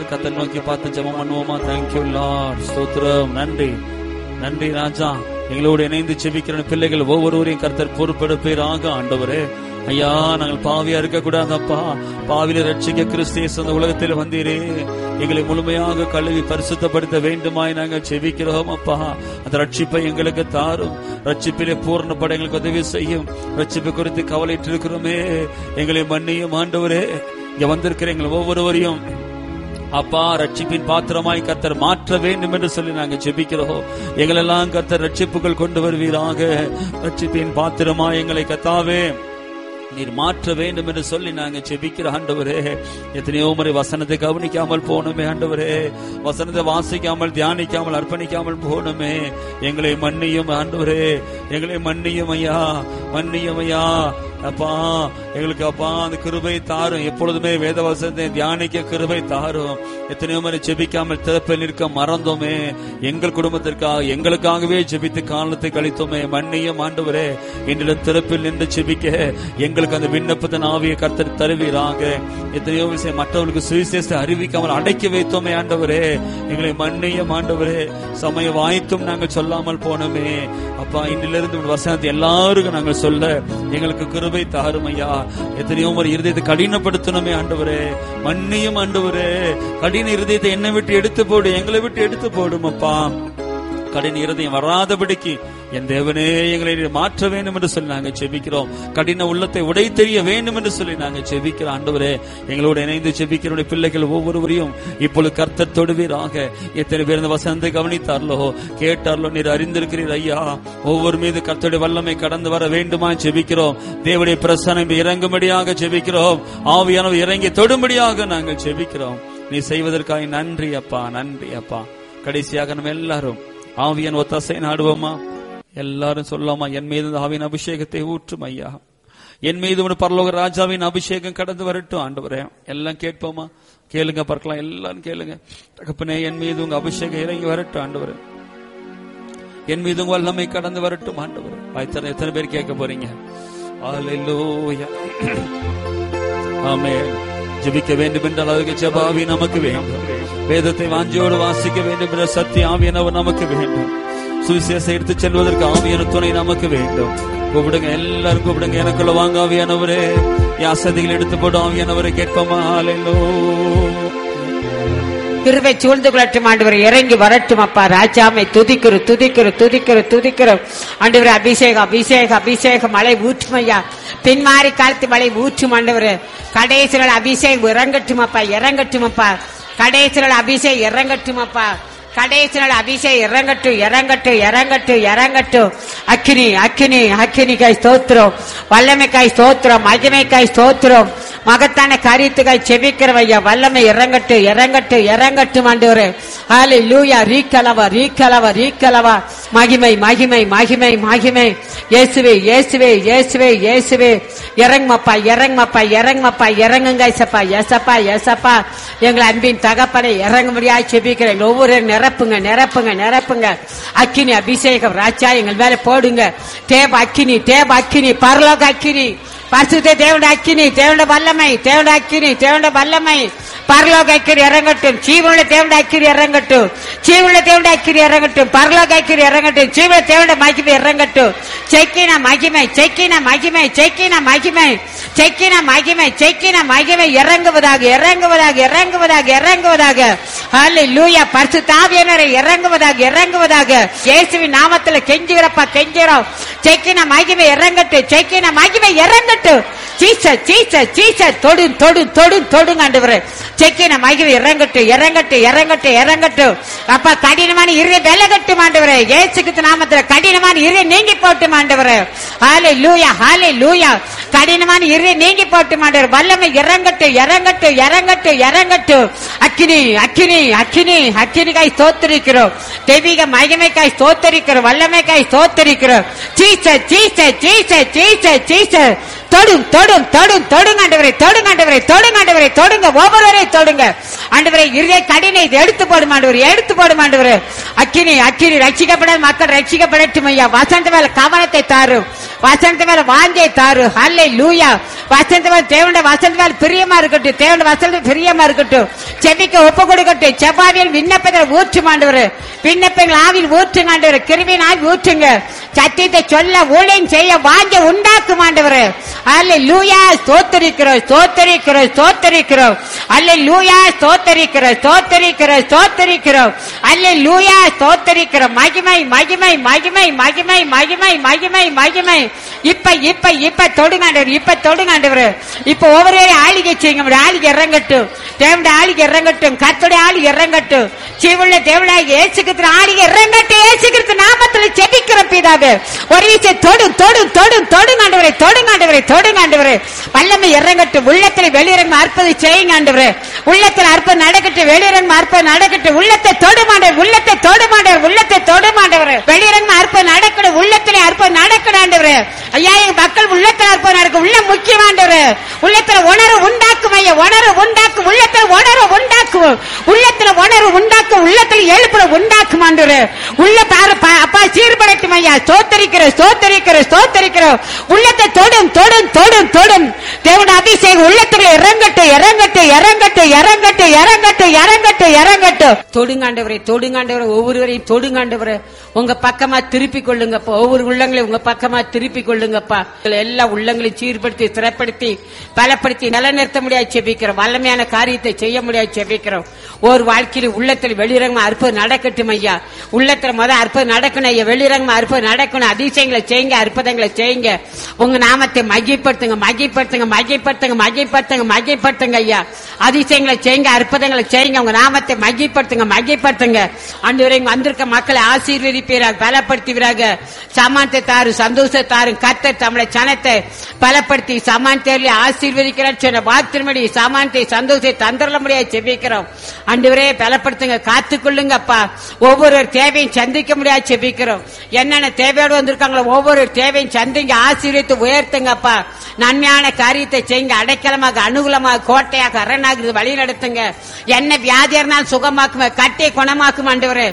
எல்லாரும் கத்தை நோக்கி பார்த்து ஜெபம் பண்ணுவோமா தேங்க்யூ லார்ட் ஸ்தோத்திரம் நன்றி நன்றி ராஜா எங்களோடு இணைந்து செபிக்கிற பிள்ளைகள் ஒவ்வொருவரையும் கர்த்தர் பொறுப்பெடுப்பீராக ஆண்டவரே ஐயா நாங்கள் பாவியா இருக்க கூடாதப்பா பாவில ரட்சிக்க கிறிஸ்தியஸ் அந்த உலகத்தில் வந்தீரே எங்களை முழுமையாக கழுவி பரிசுத்தப்படுத்த வேண்டுமாய் நாங்கள் செபிக்கிறோம் அப்பா அந்த ரட்சிப்பை எங்களுக்கு தாரும் ரட்சிப்பிலே பூர்ணப்பட எங்களுக்கு உதவி செய்யும் ரட்சிப்பு குறித்து கவலையிட்டு இருக்கிறோமே எங்களை மன்னியும் ஆண்டவரே இங்க வந்திருக்கிற எங்கள் ஒவ்வொருவரையும் அப்பா ரட்சிப்பின் பாத்திரமாய் கர்த்தர் மாற்ற வேண்டும் என்று சொல்லி நாங்கள் ஜெபிக்கிறோம் எங்களெல்லாம் கர்த்தர் ரட்சிப்புகள் கொண்டு வருவீராக ரட்சிப்பின் பாத்திரமாய் எங்களை கத்தாவே நீர் மாற்ற வேண்டும் என்று சொல்லி நாங்க ஜெபிக்கிற ஆண்டவரே எத்தனையோ முறை வசனத்தை கவனிக்காமல் போனோமே ஆண்டவரே வசனத்தை வாசிக்காமல் தியானிக்காமல் அர்ப்பணிக்காமல் போனோமே எங்களை மன்னியும் ஆண்டவரே எங்களை மன்னியும் ஐயா மன்னியும் ஐயா அப்பா எங்களுக்கு அப்பா அந்த கிருபை தாரும் எப்பொழுதுமே வேத வசனத்தை தியானிக்க கிருபை தாரும் எத்தனையோ முறை ஜெபிக்காமல் திறப்பில் நிற்க மறந்தோமே எங்கள் குடும்பத்திற்காக எங்களுக்காகவே ஜெபித்து காலத்தை கழித்தோமே மன்னியும் ஆண்டவரே இன்றிலும் திறப்பில் நின்று ஜெபிக்க எங்களுக்கு அந்த விண்ணப்பத்தின் ஆவியை கர்த்தர் தருவீராக எத்தனையோ விஷயம் மற்றவர்களுக்கு சுவிசேஷத்தை அறிவிக்காமல் அடக்கி வைத்தோமே ஆண்டவரே எங்களை மன்னியும் ஆண்டவரே சமய வாய்த்தும் நாங்கள் சொல்லாமல் போனோமே அப்பா இன்றிலிருந்து உன் வசனத்தை எல்லாருக்கும் நாங்கள் சொல்ல எங்களுக்கு கிருபை தாரும் ஐயா எத்தனையோ முறை இருதயத்தை கடினப்படுத்தணுமே ஆண்டவரே மன்னியும் ஆண்டவரே கடின இருதயத்தை என்னை விட்டு எடுத்து போடு எங்களை விட்டு எடுத்து போடும் அப்பா கடின இருதயம் வராதபடிக்கு என் தேவனே எங்களை நீர் மாற்ற வேண்டும் என்று சொல்லி நாங்கள் செபிக்கிறோம் கடின உள்ளத்தை உடை தெரிய வேண்டும் என்று சொல்லி நாங்கள் செபிக்கிறோம் ஆண்டவரே எங்களோடு இணைந்து செபிக்கிற பிள்ளைகள் ஒவ்வொருவரையும் இப்பொழுது கர்த்தர் தொடுவீராக எத்தனை பேர் இந்த வசனத்தை கவனித்தார்களோ கேட்டார்களோ நீர் அறிந்திருக்கிறீர் ஐயா ஒவ்வொரு மீது கர்த்தருடைய வல்லமை கடந்து வர வேண்டுமா செபிக்கிறோம் தேவனுடைய பிரசனம் இறங்கும்படியாக செபிக்கிறோம் ஆவியானவர் இறங்கி தொடும்படியாக நாங்கள் செபிக்கிறோம் நீ செய்வதற்காக நன்றி அப்பா நன்றி அப்பா கடைசியாக நம்ம எல்லாரும் ஆவியன் ஒத்தாசை நாடுவோமா எல்லாரும் சொல்லாமா என் மீது இந்த ஆவியின் அபிஷேகத்தை ஊற்றும் ஐயா என் மீது ஒரு பரலோக ராஜாவின் அபிஷேகம் கடந்து வரட்டும் ஆண்டவரே எல்லாம் கேட்போமா கேளுங்க பார்க்கலாம் எல்லாரும் கேளுங்க தகப்பனே என் மீது உங்க அபிஷேகம் இறங்கி வரட்டும் ஆண்டவரே என் மீது உங்க வல்லமை கடந்து வரட்டும் ஆண்டவரே எத்தனை எத்தனை பேர் கேட்க போறீங்க அல்லேலூயா ஆமென் ஜெபிக்க வேண்டும் என்ற அளவுக்கு ஜெபாவி நமக்கு வேண்டும் வேதத்தை வாஞ்சியோடு வாசிக்க வேண்டும் என்ற சத்திய ஆவியனவர் நமக்கு வேண்டும் சுவிசேஷம் எடுத்து செல்வதற்கு ஆவியான துணை நமக்கு வேண்டும் கூப்பிடுங்க எல்லாரும் கூப்பிடுங்க எனக்குள்ள வாங்க ஆவியானவரே என் அசதிகள் எடுத்து போடும் ஆவியானவரை கேட்போமா ஹalleluya கிருபை சூழ்ந்து கொள்ளட்டும் ஆண்டவர் இறங்கி வரட்டும் அப்பா ராஜாமை துதிக்கிற துதிக்கிற துதிக்கிற துதிக்கிற ஆண்டவர் அபிஷேகம் அபிஷேகம் அபிஷேகம் மழை ஊற்றும் ஐயா பின்மாறி காலத்து மழை ஊற்றும் ஆண்டவர் கடைசியில் அபிஷேகம் இறங்கட்டும் அப்பா இறங்கட்டும் அப்பா கடைசியில் அபிஷேகம் இறங்கட்டும் அப்பா கடைசி நாள் அபிஷேகம் இறங்கட்டும் இறங்கட்டும் இறங்கட்டும் இறங்கட்டும் அக்கினி அக்கினி அக்கினிக்காய் ஸ்தோத்திரம் வல்லமைக்காய் ஸ்தோத்திரம் மகிமைக்காய் ஸ்தோத்திரம் மகத்தான காரியத்துக்காய் செபிக்கிறவ ஐயா வல்லமை இறங்கட்டும் இறங்கட்டும் இறங்கட்டும் ஆண்டவரே ஹாலே லூயா ரீக்கலவா ரீக்கலவா ரீக்கலவா மகிமை மகிமை மகிமை மகிமை இயேசுவே இயேசுவே இயேசுவே இயேசுவே இறங்குமப்பா இறங்குமப்பா இறங்குமப்பா இறங்குங்க ஏசப்பா ஏசப்பா ஏசப்பா எங்களை அன்பின் தகப்பனை இறங்கும்படியா செபிக்கிறேன் எங்களை ஒவ்வொரு நிரப்புங்க நிரப்புங்க நிரப்புங்க அக்கினி அபிஷேகம் ராஜா எங்கள் மேல போடுங்க தேவ அக்கினி தேவ அக்கினி பரலோக அக்கினி பரிசுத்த தேவட அக்கினி தேவட வல்லமை தேவட அக்கினி தேவட வல்லமை பரலோக அக்கிரி இறங்கட்டும் ஜீவனுள்ள தேவட அக்கிரி இறங்கட்டும் ஜீவனுள்ள தேவட அக்கிரி இறங்கட்டும் பரலோக அக்கிரி இறங்கட்டும் ஜீவன தேவட மகிமை இறங்கட்டும் செக்கின மகிமை செக்கின மகிமை செக்கின மகிமை செக்கின மகிமை செக்கின மகிமை இறங்குவதாக இறங்குவதாக இறங்குவதாக இறங்குவதாக ஹalleluya லூயா பரிசு தாவியனரை இறங்குவதாக இறங்குவதாக இயேசுவின் நாமத்துல கெஞ்சுகிறப்பா கெஞ்சுகிறோம் செக்கின மகிமை இறங்கட்டும் செக்கின மகிமை இறங்கட்டும் சீச சீச சீச தொடு தொடு தொடு தொடுங்க ஆண்டவரே செக்கின மகிமை இறங்கட்டும் இறங்கட்டும் இறங்கட்டும் இறங்கட்டும் அப்பா கடினமான இரு விலகட்டும் ஆண்டவரே இயேசுக்கு நாமத்துல கடினமான இரு நீங்கி போட்டு ஆண்டவரே ஹாலே லூயா ஹாலே லூயா கடினமான இரு நீங்கி போட்டு ஆண்டவர் வல்லமை இறங்கட்டும் இறங்கட்டும் இறங்கட்டும் இறங்கட்டும் அக்கினி அக்கினி அக்கினி அக்கினிக்காய் ஸ்தோத்தரிக்கிறோம் தெய்வீக மகிமைக்காய் ஸ்தோத்தரிக்கிறோம் வல்லமைக்காய் ஸ்தோத்தரிக்கிறோம் சீச சீச சீச சீச சீச தொடும் தொடும் தொடும் தொடுங்க ஆண்டவரை தொடுங்க ஆண்டவரை தொடுங்க ஆண்டவரை தொடுங்க ஒவ்வொருவரை தொடுங்க ஆண்டவரை இருதய கடினை இது எடுத்து போடும் ஆண்டவர் எடுத்து போடும் ஆண்டவர் அக்கினி அக்கினி ரட்சிக்கப்படாத மக்கள் ரட்சிக்கப்படட்டும் ஐயா வசந்த மேல கவனத்தை தாரும் வசந்த மேல வாஞ்சை தாரு ஹல்லே லூயா வசந்த மேல தேவனுடைய வசந்த மேல பிரியமா இருக்கட்டும் தேவனுடைய வசந்த பிரியமா இருக்கட்டும் செவிக்க ஒப்பு கொடுக்கட்டும் செவ்வாவியல் விண்ணப்பத்தை ஊற்றும் ஆண்டவர் விண்ணப்பங்கள் ஆவில் ஊற்றுங்க ஆண்டவர் கிருமியின் ஆவி ஊற்றுங்க சத்தியத்தை சொல்ல ஊழியம் செய்ய வாஞ்ச உண்டாக்கும் ஆண்டவர் அல்ல லூயா ஸ்தோத்தரிக்கிறோம் ஸ்தோத்தரிக்கிறோம் ஸ்தோத்தரிக்கிறோம் அல்ல லூயா ஸ்தோத்தரிக்கிறோம் ஸ்தோத்தரிக்கிறோம் ஸ்தோத்தரிக்கிறோம் அல்ல லூயா ஸ்தோத்தரிக்கிறோம் மகிமை மகிமை மகிமை மகிமை மகிமை மகிமை மகிமை இப்ப இப்ப இப்ப தொடுங்காண்டவர் இப்ப தொடுங்காண்டவர் இப்ப ஒவ்வொரு ஆளிகை செய்யுங்க நம்முடைய ஆளிகை இறங்கட்டும் தேவனுடைய ஆளிகை இறங்கட்டும் கத்துடைய ஆளிகை இறங்கட்டும் சிவுள்ள தேவனாய் ஏசுகிற ஆளிகை இறங்கட்டும் ஏசுகிற நாமத்துல செபிக்கிற பிதாவே ஒரு விஷயம் தொடு தொடு தொடு தொடுங்காண்டவரை தொடுங்காண்டவரை தொடுங்காண்டவரை வல்லமை இறங்கட்டும் உள்ளத்துல வெளியிறங்க அற்புதம் செய்யுங்க ஆண்டவரே உள்ளத்துல அற்புதம் நடக்கட்டும் வெளியிறங்க அற்புதம் நடக்கட்டும் உள்ளத்தை தொடுமாண்டவர் உள்ளத்தை தொடுமாண்டவர் உள்ளத்தை தொடுமாண்டவர் வெளியிறங்க அற்புதம் நடக்கணும் உள்ளத்துல அற்புதம் நடக்கணும் ஆண்டவரே ஐயா எங்க மக்கள் உள்ளத்துல அற்புதம் நடக்கும் உள்ள முக்கியமாண்டவர் உள்ளத்துல உணர்வு உண்டாக்கும் ஐயா உணர்வு உண்டாக்கும் உள்ளத்துல உணர்வு உண்டாக்கும் உள்ளத்துல உணர்வு உண்டாக்கும் உள்ளத்துல எழுப்புற உண்டாக்கும் ஆண்டவரே உள்ள பாரு பா- அப்பா சீர்படட்டும் ஐயா ஸ்தோத்தரிக்கிற ஸ்தோத்தரிக்கிற ஸ்தோத்தரிக்கிற உள்ளத்தை தொடும் தொடும் தொடும் தொடும் தேவன அபிஷேகம் உள்ளத்துல இறங்கட்டும் இறங்கட்டும் இறங்கட்டும் இறங்கட்டும் இறங்கட்டும் இறங்கட்டும் இறங்கட்டும் தொடுங்காண்டவரை தொடுங்காண்டவரை ஒவ்வொருவரையும் தொடுங்காண்டவரை உங்க பக்கமா திருப்பி கொள்ளுங்கப்பா ஒவ்வொரு உள்ளங்களையும் உங்க பக்கமா திருப்பி கொள்ளுங்கப்பா எல்லா உள்ளங்களையும் சீர்படுத்தி சிறப்படுத்தி பலப்படுத்தி நிலைநிறுத்த முடியாது செபிக்கிறோம் வல்லமையான காரியத்தை செய்ய முடியாது செபிக்கிறோம் ஒரு வாழ்க்கையில உள்ளத்தில் வெளிரங்கமா அற்புதம் நடக்கட்டும் ஐயா உள்ளத்துல முத அற்புதம் நடக்கணும் ஐயா வெளிரங்கமா அற்புதம் நடக்கணும் அதிசயங்களை செய்யுங்க அற்புதங்களை செய்யுங்க உங்க நாமத்தை மகிப்படுத்துங்க மகிப்படுத்துங்க மகிப்படுத்துங்க மகிப்படுத்துங்க மகிப்படுத்துங்க ஐயா அதிசயங்களை செய்யுங்க அற்புதங்களை செய்யுங்க உங்க நாமத்தை மகிப்படுத்துங்க மகிப்படுத்துங்க அன்று வரை வந்திருக்க மக்களை ஆசீர்வதிப்பீராக பலப்படுத்துவீராக சமானத்தை தாரு சந்தோஷத்தை தாரு கத்த தமிழை சனத்தை பலப்படுத்தி சமான் தேர்ல ஆசீர்வதிக்கிறார் சொன்ன வாத்திருமடி சமானத்தை சந்தோஷத்தை தந்திரல முடியாது செபிக்கிறோம் அன்றுவரே பலப்படுத்துங்க காத்துக்கொள்ளுங்கப்பா ஒவ்வொரு தேவையும் சந்திக்க முடியாது செபிக்கிறோம் என்னென்ன தேவையோடு வந்திருக்காங்களோ ஒவ்வொரு தேவையும் சந்திங்க ஆசீர்வதித்து உயர்த்துங்கப்பா நன்மையான காரியத்தை செய்யுங்க அடைக்கலமாக அனுகூலமாக கோட்டையாக அரணாக வழி நடத்துங்க என்ன வியாதியா இருந்தாலும் சுகமாக்குங்க கட்டை குணமாக்கும் ஆண்டவரே